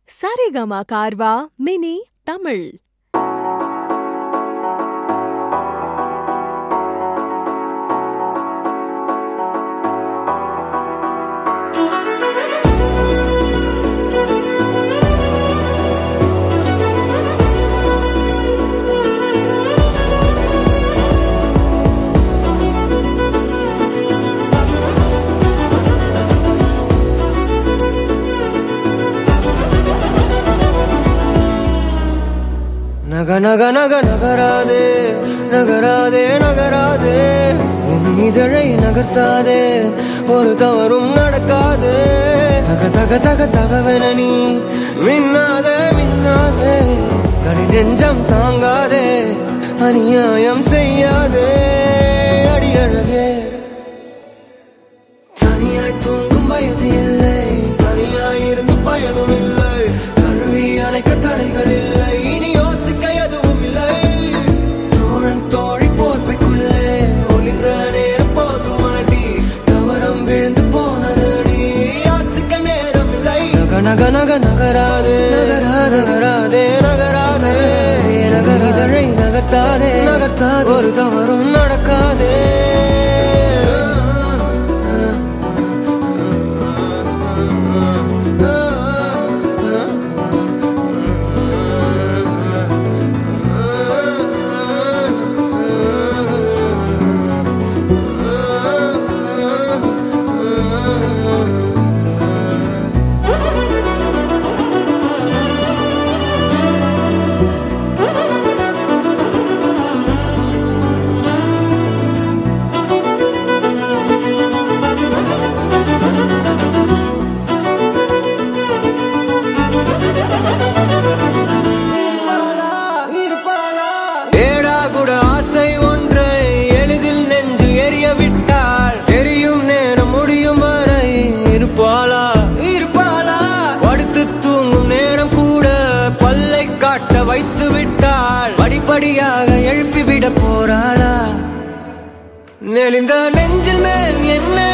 Saregama கார்வா mini Tamil நக நக நக நகராதே நகராதே நகராதே உன் இதழை நகர்த்தாதே ஒரு தவறும் நடக்காது தக தக தக தகவென நீ மின்னாதே மின்னாதே தடி நெஞ்சம் தாங்காதே அநியாயம் செய்யாதே அடியழகே தனியாய் தூங்கும் வயது இல்லை தனியாய் இருந்து பயனும் இல்லை கழுவி அணைக்க தடைகள் இல்லை இனி யோசிக்க எதுவும் இல்லை தோழன் தோழி போர்வைக்குள்ளே ஒளிந்த நேரம் போதும் அடி தவறம் விழுந்து போனதடி யாசிக்க நேரம் இல்லை நக நக நக நகராதே நகராதே நகராதே நகர் இதழை நகர்த்தாதே நகர்த்தாதே ஒரு தவறும் நடக்காதே இருப்பாளா, இருப்பாளா? ஏடா கூட ஆசை ஒன்றை எளிதில் நெஞ்சில் எரிய விட்டாள் எரியும் நேரம் முடியும் வரை இருப்பாளா இருப்பாளா படுத்து தூங்கும் நேரம் கூட பல்லை காட்ட வைத்து விட்டாள் படிப்படியாக எழுப்பிவிட போறாளா நெளிந்த நெஞ்சில் மேல் என்னை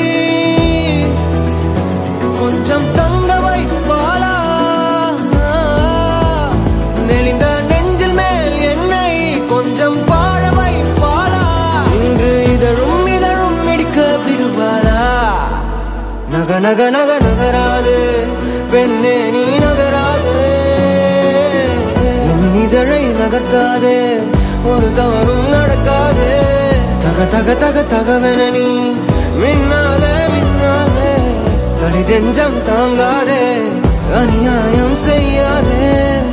கொஞ்சம் தங்க வைப்பாளா நெளிந்த நெஞ்சில் மேல் என்னை கொஞ்சம் வாழ வைப்பாளா இன்று இதழும் இதழும் மிடிக்க விடுவாளா நக நக நக நகராது பெண்ணே நீ நகராது உன் இதழை நகர்த்தாதே ஒரு தவறும் நடக்காது தக தக தக தகவென நீ மின்னாதே மின்னாதே தடி நெஞ்சம் தாங்காதே அநியாயம் செய்யாதே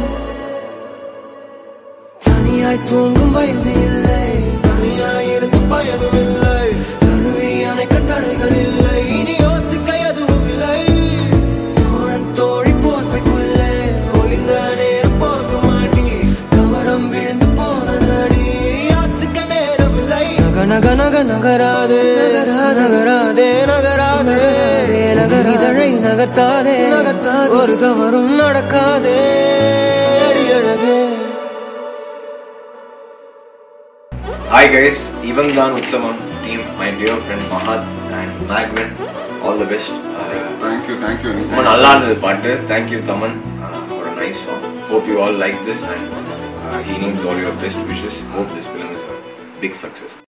தனியாய் தூங்கும் வயது இல்லை தனியாய் இருந்து பயனும் இல்லை தழுவி அணைக்க தடைகள் இல்லை இனி யோசிக்க எதுவும் இல்லை தோழன் தோழி போர்வைக்குள்ளே ஒளிந்த நேரம் போகும் அடி தவறம் விழுந்து போனதடி யாசிக்க நேரம் இல்லை நக நக நக நகராதே நகராதே நகராதே நகர் இதழை நகர்த்தாதே நகர்த்தாதே ஒரு தவறும் நடக்காதே அடியழகே Hi guys, இவன் தான் உத்தமம் team my dear friend Mahat and மேக்வன் all the best Thank you, thank you. ரொம்ப நல்லா இருந்தது பாட்டு thank you Thaman for a nice song hope you all like this and he needs all your best wishes hope this film is a big success